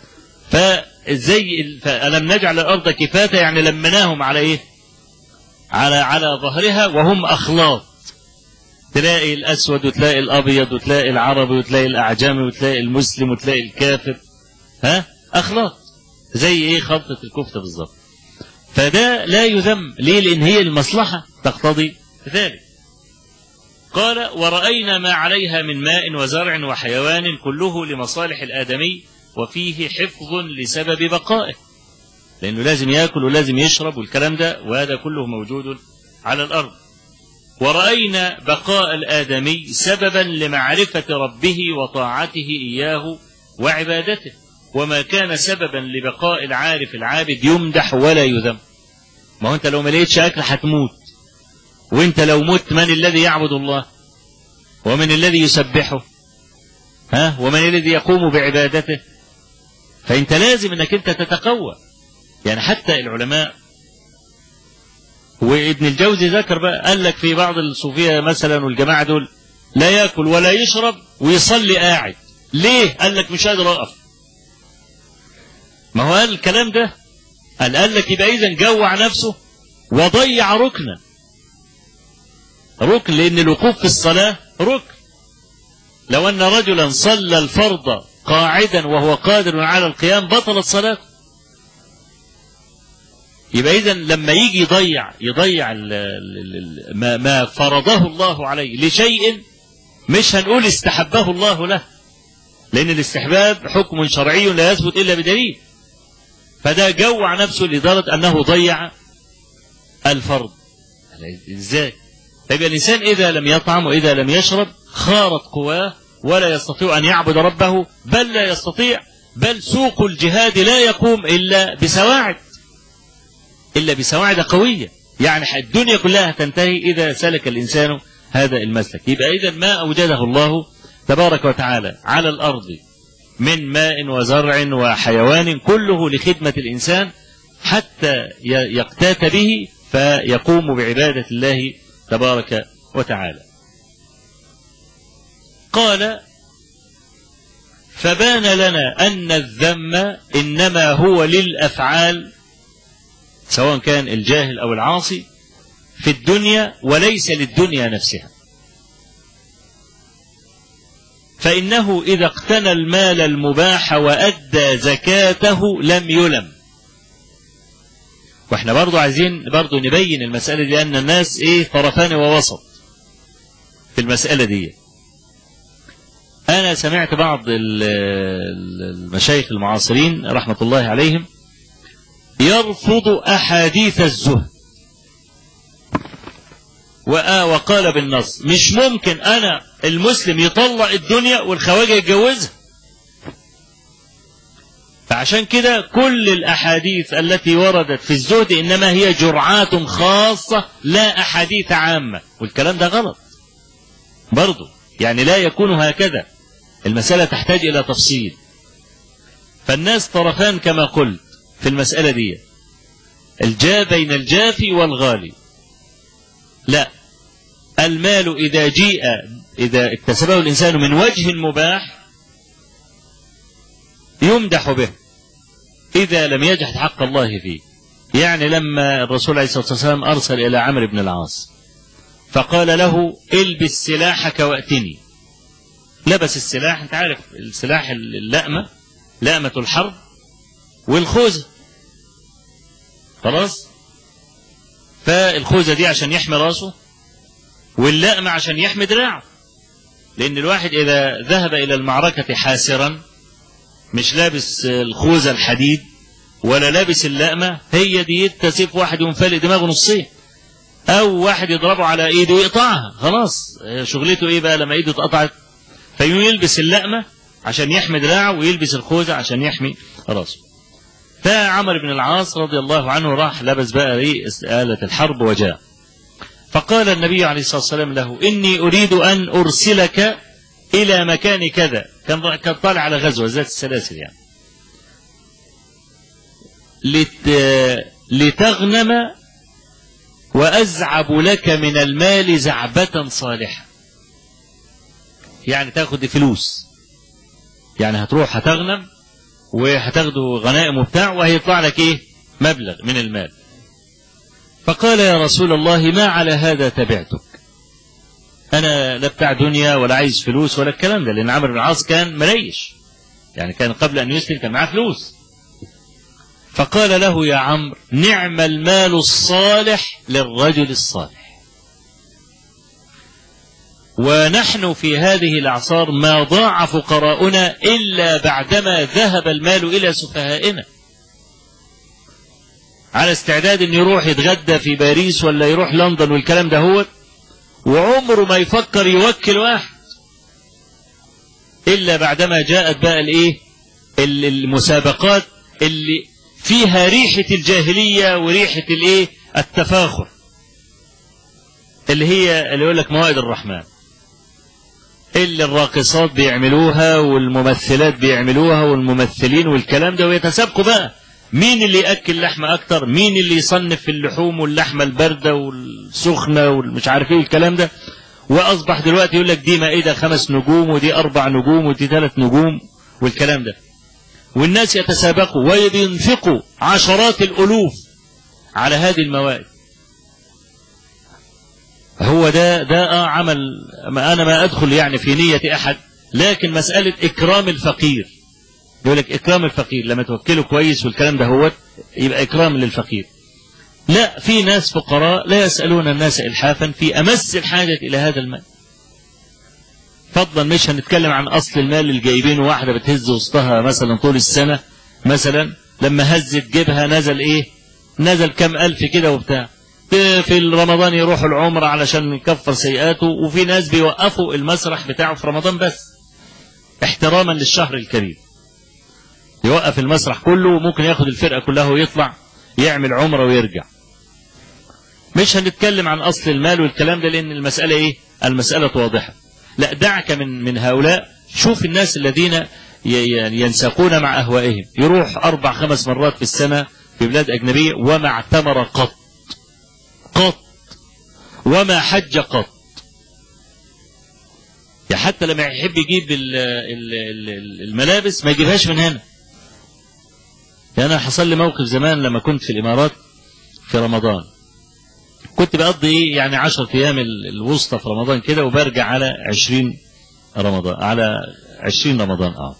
فزي فألم نجعل الأرض كفاة يعني لمناهم على ايه على على ظهرها وهم أخلاط تلاقي الأسود وتلاقي الأبيض وتلاقي العربي وتلاقي الأعجمي وتلاقي المسلم وتلاقي الكافر ها أخلاط زي إيه خلطة الكفتة بالظبط فده لا يذم ليه لأن هي المصلحة تقتضي ذلك قال ورأينا ما عليها من ماء وزرع وحيوان كله لمصالح الآدمي وفيه حفظ لسبب بقائه لأنه لازم يأكل ولازم يشرب والكلام ده وهذا كله موجود على الأرض ورأينا بقاء الآدمي سببا لمعرفة ربه وطاعته إياه وعبادته وما كان سببا لبقاء العارف العابد يمدح ولا يذم ما هو انت لو ما لقيتش اكل هتموت وانت لو مت من الذي يعبد الله ومن الذي يسبحه ها ومن الذي يقوم بعبادته فانت لازم انك انت تتقوى يعني حتى العلماء وابن الجوزي ذكر بقى قال لك في بعض الصوفيه مثلا والجماعه دول لا ياكل ولا يشرب ويصلي قاعد ليه قال لك مش قادر اقف ما هو قال الكلام ده قال قال لك يبقى اذا جوع نفسه وضيع ركنا ركن لان الوقوف في الصلاه ركن لو ان رجلا صلى الفرض قاعدا وهو قادر على القيام بطلت صلاته يبقى اذا لما يجي يضيع يضيع ال ال ما, ما فرضه الله عليه لشيء مش هنقول استحبه الله له لان الاستحباب حكم شرعي لا يثبت الا بدليل فده جوع نفسه لدرجه انه ضيع الفرض ازاي طيب الانسان اذا لم يطعم واذا لم يشرب خارت قواه ولا يستطيع ان يعبد ربه بل لا يستطيع بل سوق الجهاد لا يقوم الا بسواعد إلا بسواعد قوية يعني الدنيا كلها تنتهي إذا سلك الإنسان هذا المسلك يبقى إذا ما أوجده الله تبارك وتعالى على الأرض من ماء وزرع وحيوان كله لخدمة الإنسان حتى يقتات به فيقوم بعبادة الله تبارك وتعالى قال فبان لنا أن الذم إنما هو للأفعال سواء كان الجاهل أو العاصي في الدنيا وليس للدنيا نفسها فإنه إذا اقتنى المال المباح وأدى زكاته لم يلم واحنا برضو عايزين برضو نبين المسألة دي أن الناس إيه طرفان ووسط في المسألة دي أنا سمعت بعض المشايخ المعاصرين رحمة الله عليهم يرفض أحاديث الزهد وقال بالنص مش ممكن أنا المسلم يطلق الدنيا والخواجة يتجوزها فعشان كده كل الأحاديث التي وردت في الزهد إنما هي جرعات خاصة لا أحاديث عامة والكلام ده غلط برضو يعني لا يكون هكذا المسألة تحتاج إلى تفصيل فالناس طرفان كما قلت في المسألة دي الجا بين الجافي والغالي لا المال إذا جيء إذا اكتسبه الإنسان من وجه مباح يمدح به إذا لم يجحد حق الله فيه يعني لما الرسول عليه الصلاة والسلام أرسل إلى عمرو بن العاص فقال له البس سلاحك وأتني لبس السلاح انت عارف السلاح اللأمة لأمة الحرب والخوذة خلاص فالخوذة دي عشان يحمي راسه واللأمة عشان يحمي دراعه لأن الواحد إذا ذهب إلى المعركة حاسرا مش لابس الخوذة الحديد ولا لابس اللأمة هي دي تسيف واحد ينفلق دماغه نصين أو واحد يضربه على إيده ويقطعها خلاص شغلته إيه بقى لما إيده اتقطعت فيقوم يلبس اللأمة عشان يحمي دراعه ويلبس الخوذة عشان يحمي راسه فعمر بن العاص رضي الله عنه راح لبس بقى ايه آلة الحرب وجاء فقال النبي عليه الصلاة والسلام له إني أريد أن أرسلك إلى مكان كذا كان كان طالع على غزوة ذات السلاسل يعني لت... لتغنم وأزعب لك من المال زعبة صالحة يعني تاخد فلوس يعني هتروح هتغنم وهتاخدوا غنائم وبتاع وهيطلع لك ايه مبلغ من المال فقال يا رسول الله ما على هذا تبعتك انا لا بتاع دنيا ولا عايز فلوس ولا الكلام ده لان عمرو بن العاص كان مريش يعني كان قبل ان يسلم كان معاه فلوس فقال له يا عمرو نعم المال الصالح للرجل الصالح ونحن في هذه الأعصار ما ضاع فقراؤنا إلا بعدما ذهب المال إلى سفهائنا على استعداد أن يروح يتغدى في باريس ولا يروح لندن والكلام ده هو وعمره ما يفكر يوكل واحد إلا بعدما جاءت بقى الإيه المسابقات اللي فيها ريحة الجاهلية وريحة الإيه التفاخر اللي هي اللي يقول لك موائد الرحمن اللي الراقصات بيعملوها والممثلات بيعملوها والممثلين والكلام ده ويتسابقوا بقى مين اللي ياكل لحمه اكتر مين اللي يصنف في اللحوم واللحمه البارده والسخنه والمش عارف ايه الكلام ده واصبح دلوقتي يقول لك دي مائده خمس نجوم ودي اربع نجوم ودي ثلاث نجوم والكلام ده والناس يتسابقوا وينفقوا عشرات الالوف على هذه الموائد هو ده ده آه عمل ما انا ما ادخل يعني في نية احد لكن مسألة اكرام الفقير يقول لك اكرام الفقير لما توكله كويس والكلام ده هو يبقى اكرام للفقير لا في ناس فقراء لا يسألون الناس الحافا في امس الحاجة الى هذا المال فضلا مش هنتكلم عن اصل المال اللي جايبينه واحدة بتهز وسطها مثلا طول السنة مثلا لما هزت جيبها نزل ايه نزل كم الف كده وبتاع في رمضان يروحوا العمرة علشان يكفر سيئاته وفي ناس بيوقفوا المسرح بتاعه في رمضان بس احتراما للشهر الكريم يوقف المسرح كله وممكن ياخد الفرقة كلها ويطلع يعمل عمرة ويرجع مش هنتكلم عن أصل المال والكلام ده لأن المسألة إيه المسألة واضحة لا دعك من من هؤلاء شوف الناس الذين ينساقون مع أهوائهم يروح أربع خمس مرات في السنة في بلاد أجنبية وما اعتمر قط قط وما حج قط يا حتى لما يحب يجيب الملابس ما يجيبهاش من هنا يعني أنا حصل لي موقف زمان لما كنت في الإمارات في رمضان كنت بقضي ايه يعني عشر أيام الوسطى في رمضان كده وبرجع على عشرين رمضان على عشرين رمضان اه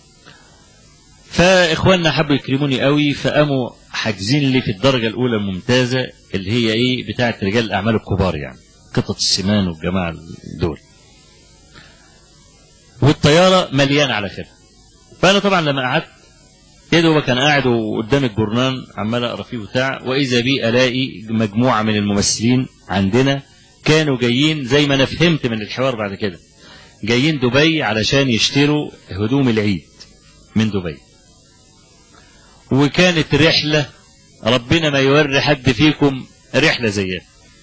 فإخواننا حبوا يكرموني قوي فقاموا حاجزين لي في الدرجة الأولى الممتازة اللي هي إيه بتاعة رجال الأعمال الكبار يعني قطة السمان والجماعة دول والطيارة مليانة على كده فأنا طبعا لما قعدت يا دوبك كان قاعد قدام الجورنان عمال اقرا فيه بتاع واذا بي الاقي مجموعه من الممثلين عندنا كانوا جايين زي ما انا فهمت من الحوار بعد كده جايين دبي علشان يشتروا هدوم العيد من دبي وكانت رحلة ربنا ما يوري حد فيكم رحلة زيها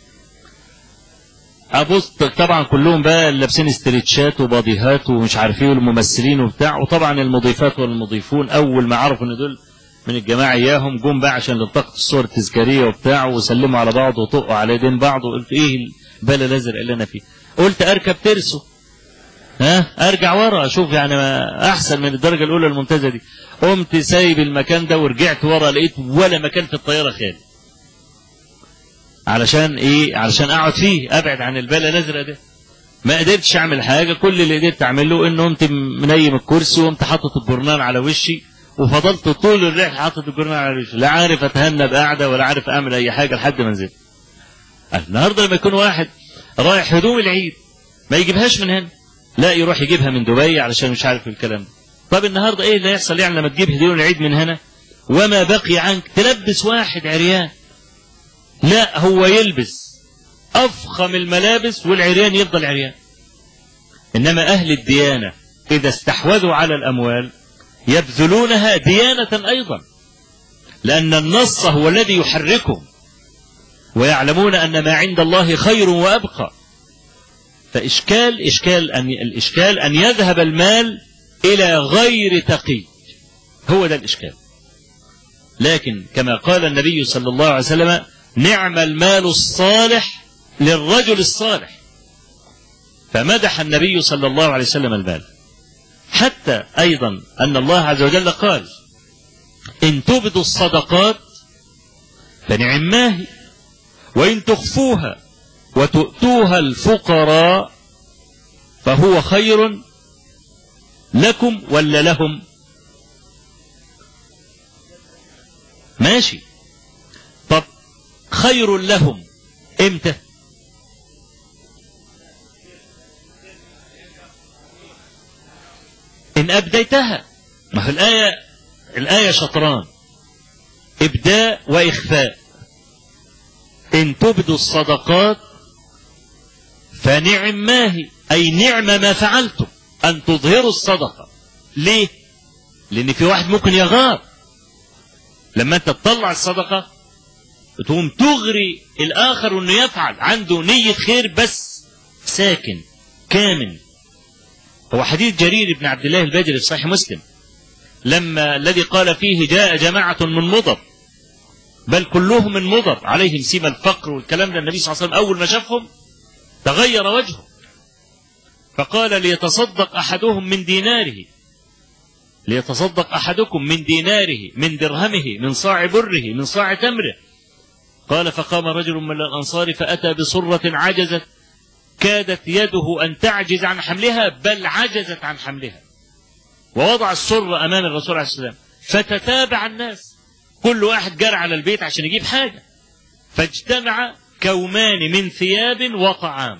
ابص طبعا كلهم بقى لابسين استريتشات وباديهات ومش عارف ايه والممثلين وبتاع وطبعا المضيفات والمضيفون اول ما عرفوا ان دول من الجماعه اياهم جم بقى عشان التقط الصور التذكاريه وبتاع وسلموا على بعض وطقوا على ايدين بعض وقلت ايه البلا الازرق اللي انا فيه قلت اركب ترسو ها ارجع ورا اشوف يعني ما احسن من الدرجه الاولى الممتازه دي قمت سايب المكان ده ورجعت ورا لقيت ولا مكان في الطياره خالي علشان ايه علشان اقعد فيه ابعد عن البلا الازرق ده ما قدرتش اعمل حاجه كل اللي قدرت اعمله انه قمت منيم الكرسي وقمت حاطط الجرنان على وشي وفضلت طول الرحله حاطط الجرنان على وشي لا عارف اتهنى بقعده ولا عارف اعمل اي حاجه لحد ما نزلت النهارده لما يكون واحد رايح هدوم العيد ما يجيبهاش من هنا لا يروح يجيبها من دبي علشان مش عارف الكلام ده طب النهارده ايه اللي هيحصل يعني لما تجيب هدوم العيد من هنا وما بقي عنك تلبس واحد عريان لا هو يلبس افخم الملابس والعريان يفضل عريان انما اهل الديانه اذا استحوذوا على الاموال يبذلونها ديانه ايضا لان النص هو الذي يحركهم ويعلمون ان ما عند الله خير وابقى فاشكال اشكال ان الاشكال ان يذهب المال الى غير تقي هو ده الاشكال لكن كما قال النبي صلى الله عليه وسلم نعم المال الصالح للرجل الصالح فمدح النبي صلى الله عليه وسلم المال حتى ايضا ان الله عز وجل قال ان تبدوا الصدقات فنعماه وان تخفوها وتؤتوها الفقراء فهو خير لكم ولا لهم ماشي طب خير لهم امتى ان ابديتها ما هو الايه الايه شطران ابداء واخفاء ان تبدوا الصدقات فنعم ما هي اي نعم ما فعلتم ان تظهروا الصدقه ليه لان في واحد ممكن يغار لما انت تطلع الصدقه تقوم تغري الاخر انه يفعل عنده نيه خير بس ساكن كامن هو حديث جرير بن عبد الله البجري في صحيح مسلم لما الذي قال فيه جاء جماعة من مضر بل كلهم من مضر عليهم سيما الفقر والكلام ده النبي صلى الله عليه وسلم أول ما شافهم تغير وجهه فقال ليتصدق أحدهم من ديناره ليتصدق أحدكم من ديناره من درهمه من صاع بره من صاع تمره قال فقام رجل من الأنصار فأتى بصرة عجزت كادت يده أن تعجز عن حملها بل عجزت عن حملها ووضع السر أمام الرسول عليه السلام فتتابع الناس كل واحد جرى على البيت عشان يجيب حاجة فاجتمع كومان من ثياب وطعام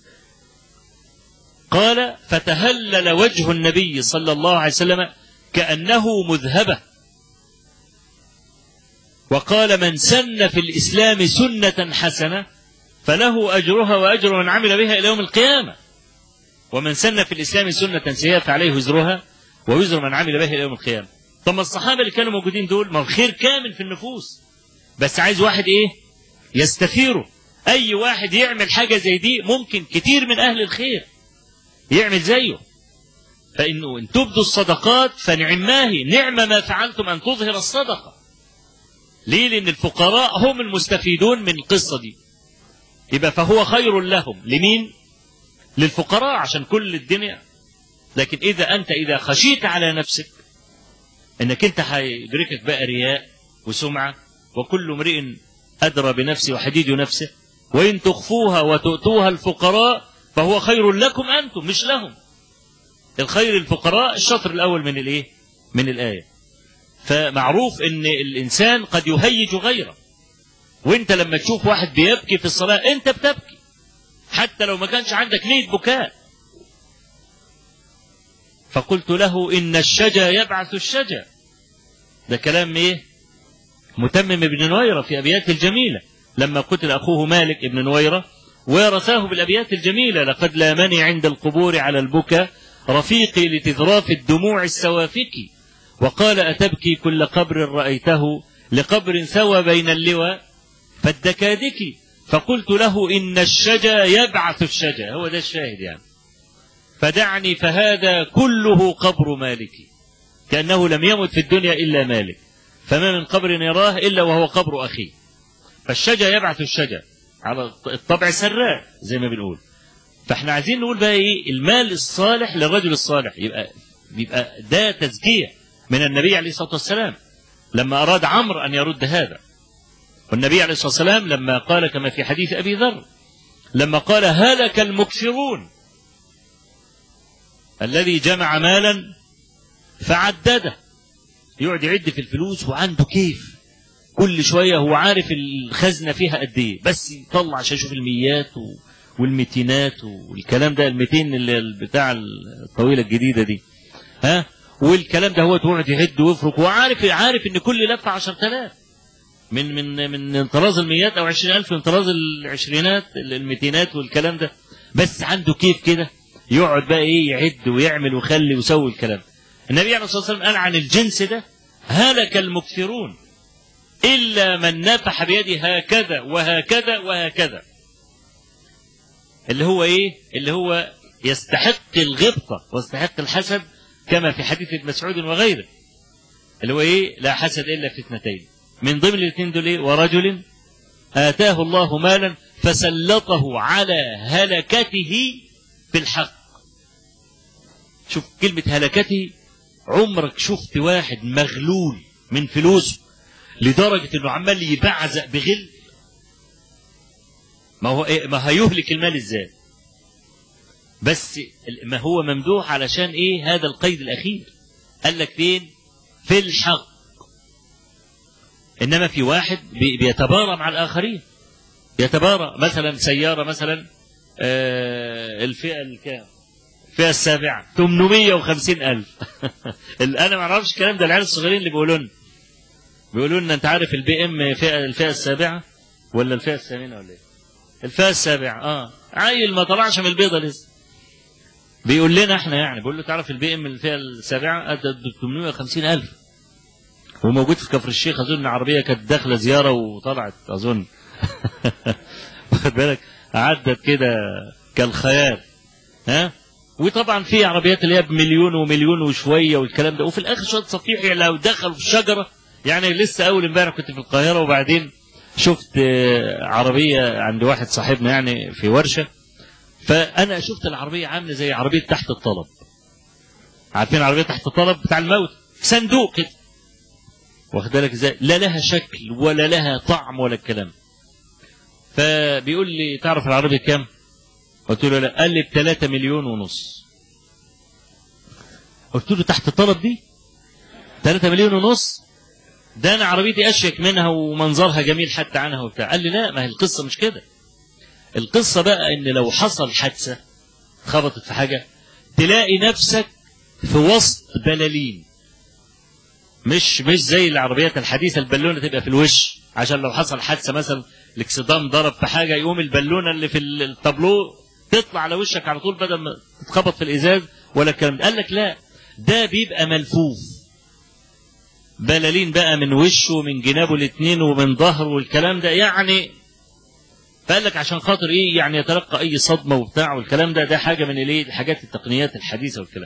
قال فتهلل وجه النبي صلى الله عليه وسلم كأنه مذهبة وقال من سن في الإسلام سنة حسنة فله أجرها وأجر من عمل بها إلى يوم القيامة ومن سن في الإسلام سنة سيئة فعليه وزرها ووزر من عمل بها إلى يوم القيامة طب ما الصحابة اللي كانوا موجودين دول ما الخير كامل في النفوس بس عايز واحد إيه يستثيره أي واحد يعمل حاجة زي دي ممكن كتير من أهل الخير يعمل زيه فإنه إن تبدوا الصدقات فنعماه نعم ما فعلتم أن تظهر الصدقة ليه لأن الفقراء هم المستفيدون من القصة دي يبقى فهو خير لهم لمين للفقراء عشان كل الدنيا لكن إذا أنت إذا خشيت على نفسك إنك أنت هيدركك بقى رياء وسمعة وكل امرئ أدرى بنفسه وحديد نفسه وإن تخفوها وتؤتوها الفقراء فهو خير لكم أنتم مش لهم الخير الفقراء الشطر الأول من الإيه من الآية فمعروف ان الانسان قد يهيج غيره وانت لما تشوف واحد بيبكي في الصلاة انت بتبكي حتى لو ما كانش عندك نية بكاء فقلت له ان الشجا يبعث الشجا ده كلام ايه متمم ابن نويرة في ابياته الجميلة لما قتل اخوه مالك ابن نويرة ورثاه بالابيات الجميلة لقد لامني عند القبور على البكا رفيقي لتذراف الدموع السوافك وقال أتبكي كل قبر رأيته لقبر سوى بين اللوى فالدكادك فقلت له إن الشجا يبعث الشجا هو ده الشاهد يعني فدعني فهذا كله قبر مالك كأنه لم يمت في الدنيا إلا مالك فما من قبر يراه إلا وهو قبر أخيه فالشجا يبعث الشجا على الطبع سراء زي ما بنقول فاحنا عايزين نقول بقى ايه المال الصالح للرجل الصالح يبقى بيبقى ده تزكيه من النبي عليه الصلاة والسلام لما أراد عمرو أن يرد هذا والنبي عليه الصلاة والسلام لما قال كما في حديث أبي ذر لما قال هلك المكثرون الذي جمع مالا فعدده يقعد يعد في الفلوس وعنده كيف كل شويه هو عارف الخزنه فيها قد ايه بس يطلع عشان يشوف الميات و... والميتينات والكلام ده الميتين اللي بتاع الطويله الجديده دي ها والكلام ده هو يقعد يعد ويفرك وعارف عارف ان كل لفه 10000 من من من طراز الميات او 20000 من طراز العشرينات الميتينات والكلام ده بس عنده كيف كده يقعد بقى ايه يعد ويعمل ويخلي ويسوي الكلام النبي عليه الصلاه والسلام قال عن الجنس ده هلك المكثرون الا من نفح بيده هكذا وهكذا وهكذا اللي هو ايه اللي هو يستحق الغبطه ويستحق الحسد كما في حديث ابن مسعود وغيره اللي هو ايه لا حسد الا في اثنتين من ضمن الاثنين دول ايه ورجل اتاه الله مالا فسلطه على هلكته في الحق شوف كلمة هلكته عمرك شفت واحد مغلول من فلوسه لدرجة انه عمال يبعزق بغل ما هو إيه ما هيهلك المال ازاي بس ما هو ممدوح علشان ايه هذا القيد الاخير قال لك فين في الحق انما في واحد بيتبارى مع الاخرين يتبارى مثلا سيارة مثلا آه الفئة الكام الفئة السابعة 850 ألف أنا ما أعرفش الكلام ده العيال الصغيرين اللي بيقولوا لنا بيقولوا لنا أنت عارف البي إم فئة الفئة السابعة ولا الفئة الثامنة ولا إيه؟ الفئة السابعة أه عيل ما طلعش من البيضة لسه بيقول لنا احنا يعني بيقول له تعرف البي ام الفئه السابعه ادى 850 الف وموجود في كفر الشيخ اظن عربيه كانت داخله زياره وطلعت اظن واخد بالك عدت كده كالخيال ها وطبعا في عربيات اللي هي بمليون ومليون وشويه والكلام ده وفي الاخر شويه صفيح لو دخلوا في الشجره يعني لسه اول امبارح كنت في القاهره وبعدين شفت عربيه عند واحد صاحبنا يعني في ورشه فانا شفت العربيه عامله زي عربيه تحت الطلب عارفين عربيه تحت الطلب بتاع الموت صندوق كده واخد بالك ازاي لا لها شكل ولا لها طعم ولا الكلام فبيقول لي تعرف العربيه كام قلت له لا قال لي ب 3 مليون ونص قلت له تحت الطلب دي 3 مليون ونص ده انا عربيتي اشيك منها ومنظرها جميل حتى عنها وبتاع قال لي لا ما هي القصه مش كده القصة بقى ان لو حصل حادثة خبطت في حاجة تلاقي نفسك في وسط بلالين مش مش زي العربيات الحديثة البالونة تبقى في الوش عشان لو حصل حادثة مثلا الاكسدام ضرب في حاجة يقوم البالونة اللي في التابلو تطلع على وشك على طول بدل ما تتخبط في الازاز ولا الكلام ده قال لك لا ده بيبقى ملفوف بلالين بقى من وشه ومن جنابه الاثنين ومن ظهره والكلام ده يعني فقال لك عشان خاطر ايه يعني يتلقى اي صدمه وبتاع والكلام ده ده حاجه من الايه الحاجات التقنيات الحديثه والكلام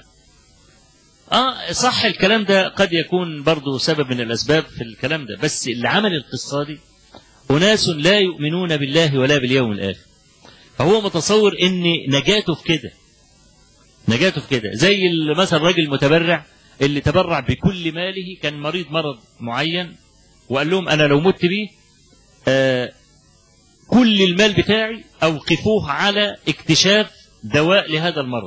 اه صح الكلام ده قد يكون برضه سبب من الاسباب في الكلام ده بس اللي عمل القصه دي اناس لا يؤمنون بالله ولا باليوم الاخر فهو متصور ان نجاته في كده نجاته في كده زي مثلا الراجل المتبرع اللي تبرع بكل ماله كان مريض مرض معين وقال لهم انا لو مت بيه آه كل المال بتاعي اوقفوه على اكتشاف دواء لهذا المرض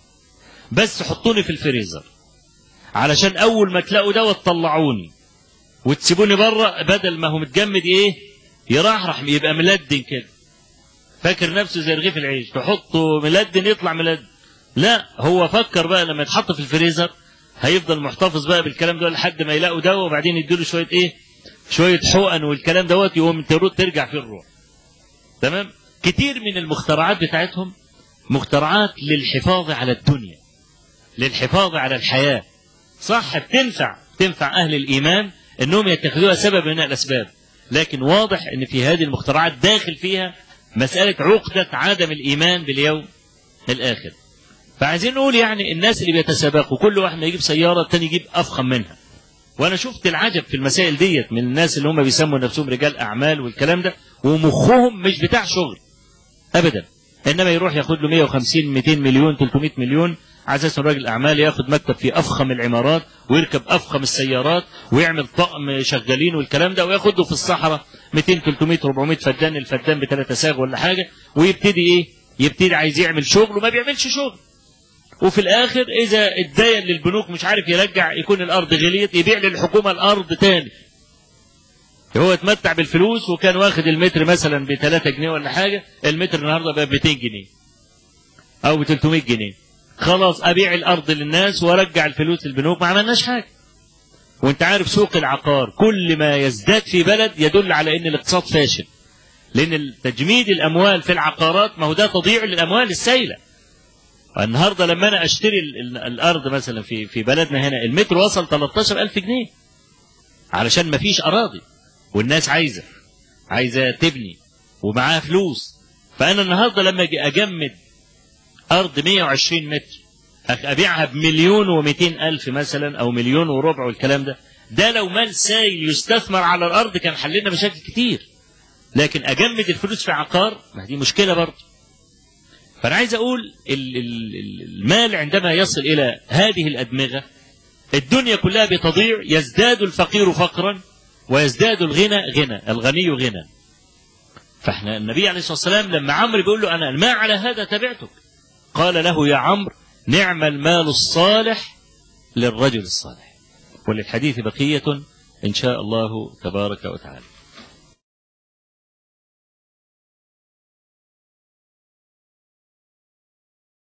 بس حطوني في الفريزر علشان اول ما تلاقوا دواء تطلعوني وتسيبوني بره بدل ما هو متجمد ايه يرحرح يبقى ملدن كده فاكر نفسه زي رغيف العيش تحطه ملدن يطلع ملدن لا هو فكر بقى لما يتحط في الفريزر هيفضل محتفظ بقى بالكلام ده لحد ما يلاقوا دواء وبعدين يديله شويه ايه شويه حقن والكلام دوت يقوم ترجع فيه الروح تمام كتير من المخترعات بتاعتهم مخترعات للحفاظ على الدنيا للحفاظ على الحياة صح بتنفع تنفع أهل الإيمان أنهم يتخذوها سبب من الأسباب لكن واضح أن في هذه المخترعات داخل فيها مسألة عقدة عدم الإيمان باليوم الآخر فعايزين نقول يعني الناس اللي بيتسابقوا كل واحد ما يجيب سيارة التاني يجيب أفخم منها وانا شفت العجب في المسائل ديت من الناس اللي هم بيسموا نفسهم رجال اعمال والكلام ده ومخهم مش بتاع شغل ابدا انما يروح ياخد له 150 200 مليون 300 مليون على اساس راجل اعمال ياخد مكتب في افخم العمارات ويركب افخم السيارات ويعمل طقم شغالين والكلام ده وياخده في الصحراء 200 300 400 فدان الفدان بثلاثة ساغ ولا حاجه ويبتدي ايه؟ يبتدي عايز يعمل شغل وما بيعملش شغل وفي الاخر اذا اتدين للبنوك مش عارف يرجع يكون الارض غليت يبيع للحكومه الارض تاني هو اتمتع بالفلوس وكان واخد المتر مثلا ب 3 جنيه ولا حاجه المتر النهارده بقى ب 200 جنيه او ب 300 جنيه خلاص ابيع الارض للناس وارجع الفلوس للبنوك ما عملناش حاجه وانت عارف سوق العقار كل ما يزداد في بلد يدل على ان الاقتصاد فاشل لان تجميد الاموال في العقارات ما هو ده تضييع للاموال السائله النهارده لما انا اشتري ال- ال- الارض مثلا في في بلدنا هنا المتر وصل 13000 جنيه علشان ما فيش اراضي والناس عايزه عايزه تبني ومعاها فلوس فانا النهارده لما اجي اجمد ارض 120 متر أخ- ابيعها بمليون و200 الف مثلا او مليون وربع والكلام ده ده لو مال سايل يستثمر على الارض كان حللنا مشاكل كتير لكن اجمد الفلوس في عقار ما دي مشكله برضه فانا عايز اقول ال- ال- ال- المال عندما يصل الى هذه الادمغه الدنيا كلها بتضيع يزداد الفقير فقرا ويزداد الغنى غنى الغني غنى فاحنا النبي عليه الصلاه والسلام لما عمرو بيقول له انا ما على هذا تبعتك قال له يا عمرو نعم المال الصالح للرجل الصالح وللحديث بقيه ان شاء الله تبارك وتعالى